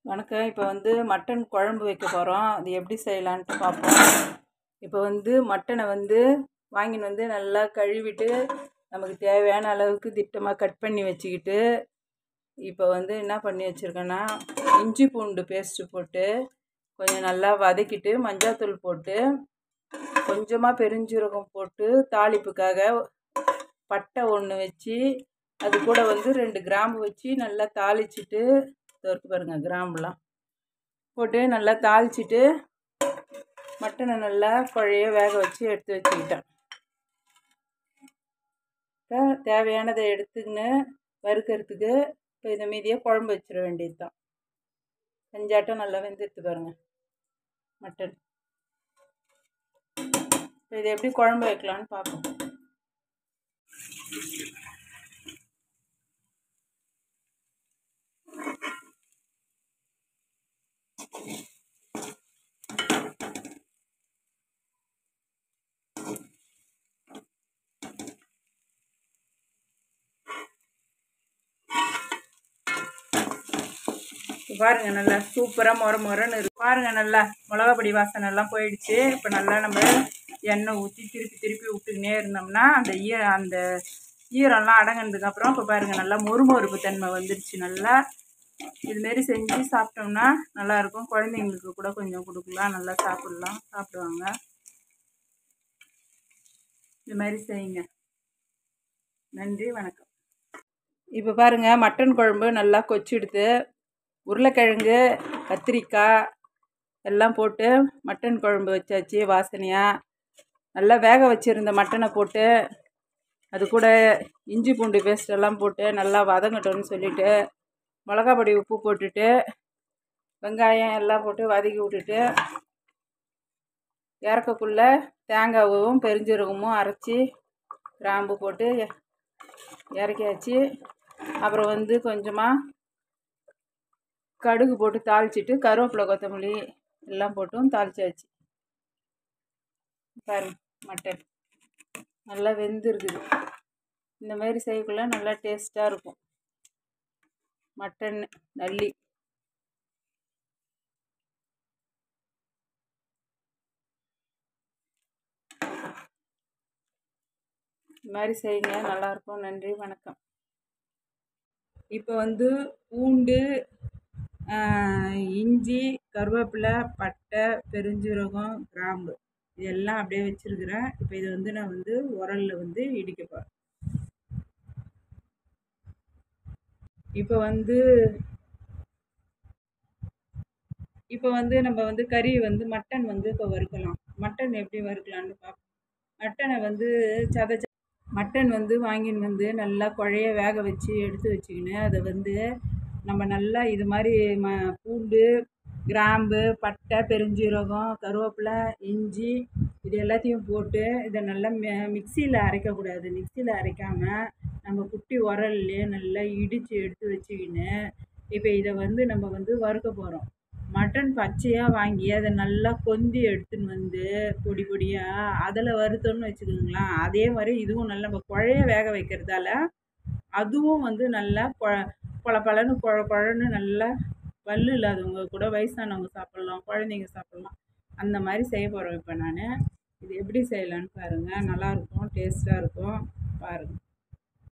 வணக்கம் இப்போ வந்து மட்டன் குழம்பு வைக்க போகிறோம் அது எப்படி செய்யலான்ட்டு பார்ப்போம் இப்போ வந்து மட்டனை வந்து வாங்கின்னு வந்து நல்லா கழுவிட்டு நமக்கு தேவையான அளவுக்கு திட்டமாக கட் பண்ணி வச்சுக்கிட்டு இப்போ வந்து என்ன பண்ணி வச்சுருக்கேன்னா இஞ்சி பூண்டு பேஸ்ட்டு போட்டு கொஞ்சம் நல்லா வதக்கிட்டு மஞ்சாத்தூள் போட்டு கொஞ்சமாக பெருஞ்சீரகம் போட்டு தாளிப்புக்காக பட்டை ஒன்று வச்சு அது கூட வந்து ரெண்டு கிராம்பு வச்சு நல்லா தாளிச்சிட்டு இருக்கு பாருங்க கிராம்புலாம் போட்டு நல்லா தாளிச்சிட்டு மட்டனை நல்லா குழைய வேக வச்சு எடுத்து வச்சுக்கிட்டேன் இப்போ தேவையானதை எடுத்துக்கின்னு வறுக்கிறதுக்கு இப்போ இதை மீதியாக குழம்பு வச்சிட வேண்டியது தான் செஞ்சாட்டம் நல்லா வெந்துடுத்து பாருங்க மட்டன் இப்போ இதை எப்படி குழம்பு வைக்கலான்னு பார்ப்போம் பாருங்க நல்லா சூப்பராக முற முறன்னு இருக்கு பாருங்க நல்லா மிளகாப்பொடி வாசனை எல்லாம் போயிடுச்சு இப்போ நல்லா நம்ம எண்ணெய் ஊற்றி திருப்பி திருப்பி விட்டுக்கினே இருந்தோம்னா அந்த ஈர அந்த ஈரம்லாம் அடங்கினதுக்கு அப்புறம் இப்போ பாருங்க நல்லா மொறுமொறுப்பு தன்மை வந்துருச்சு நல்லா இதுமாரி செஞ்சு சாப்பிட்டோம்னா நல்லாயிருக்கும் குழந்தைங்களுக்கு கூட கொஞ்சம் கொடுக்கலாம் நல்லா சாப்பிட்லாம் சாப்பிடுவாங்க இது மாதிரி செய்யுங்க நன்றி வணக்கம் இப்போ பாருங்கள் மட்டன் குழம்பு நல்லா கொச்சிடுது உருளைக்கிழங்கு கத்திரிக்காய் எல்லாம் போட்டு மட்டன் குழம்பு வச்சாச்சு வாசனையாக நல்லா வேக வச்சுருந்த மட்டனை போட்டு அது கூட இஞ்சி பூண்டு பேஸ்ட் எல்லாம் போட்டு நல்லா வதங்கட்டும்னு சொல்லிவிட்டு மிளகா பொடி உப்பு போட்டுட்டு வெங்காயம் எல்லாம் போட்டு வதக்கி விட்டுட்டு இறக்கக்குள்ளே தேங்காவும் பெருஞ்சீரகமும் அரைச்சி கிராம்பு போட்டு இறக்கியாச்சு அப்புறம் வந்து கொஞ்சமாக கடுகு போட்டு தாளிச்சிட்டு கருவேப்பிலை கொத்தமல்லி எல்லாம் போட்டும் தாளிச்சாச்சு பாருங்க மட்டன் நல்லா வெந்திருக்குது இந்த மாதிரி செய்யக்குள்ள நல்லா டேஸ்ட்டாக இருக்கும் மட்டன் நல்லி இந்த மாதிரி செய்யுங்க நல்லாயிருக்கும் நன்றி வணக்கம் இப்போ வந்து பூண்டு இஞ்சி கருவேப்பிலை பட்டை பெருஞ்சீரகம் கிராம்பு இதெல்லாம் அப்படியே வச்சுருக்கிறேன் இப்போ இதை வந்து நான் வந்து உரலில் வந்து இடிக்க போகிறேன் இப்போ வந்து இப்போ வந்து நம்ம வந்து கறி வந்து மட்டன் வந்து இப்போ வறுக்கலாம் மட்டன் எப்படி வறுக்கலான்னு பார்ப்போம் மட்டனை வந்து சத மட்டன் வந்து வாங்கின்னு வந்து நல்லா குழைய வேக வச்சு எடுத்து வச்சுக்கின்னு அதை வந்து நம்ம நல்லா இது மாதிரி ம பூண்டு கிராம்பு பட்டை பெருஞ்சீரகம் கருவேப்பிலை இஞ்சி இது எல்லாத்தையும் போட்டு இதை நல்லா மிக்சியில் அரைக்கக்கூடாது மிக்சியில் அரைக்காமல் நம்ம குட்டி உரல்லையே நல்லா இடித்து எடுத்து வச்சுக்கின்னு இப்போ இதை வந்து நம்ம வந்து வறுக்க போகிறோம் மட்டன் பச்சையாக வாங்கி அதை நல்லா கொந்தி எடுத்துன்னு வந்து பொடி பொடியாக அதில் வறுத்தோன்னு வச்சுக்கோங்களேன் அதே மாதிரி இதுவும் நல்லா நம்ம குழைய வேக வைக்கிறதால அதுவும் வந்து நல்லா கொ பல பலன்னு குழ குழன்னு நல்லா பல்லு இல்லாதவங்க கூட வயசானவங்க சாப்பிட்லாம் குழந்தைங்க சாப்பிட்லாம் அந்த மாதிரி செய்ய போகிறோம் இப்போ நான் இது எப்படி செய்யலான்னு பாருங்கள் நல்லாயிருக்கும் டேஸ்ட்டாக இருக்கும் பாருங்கள்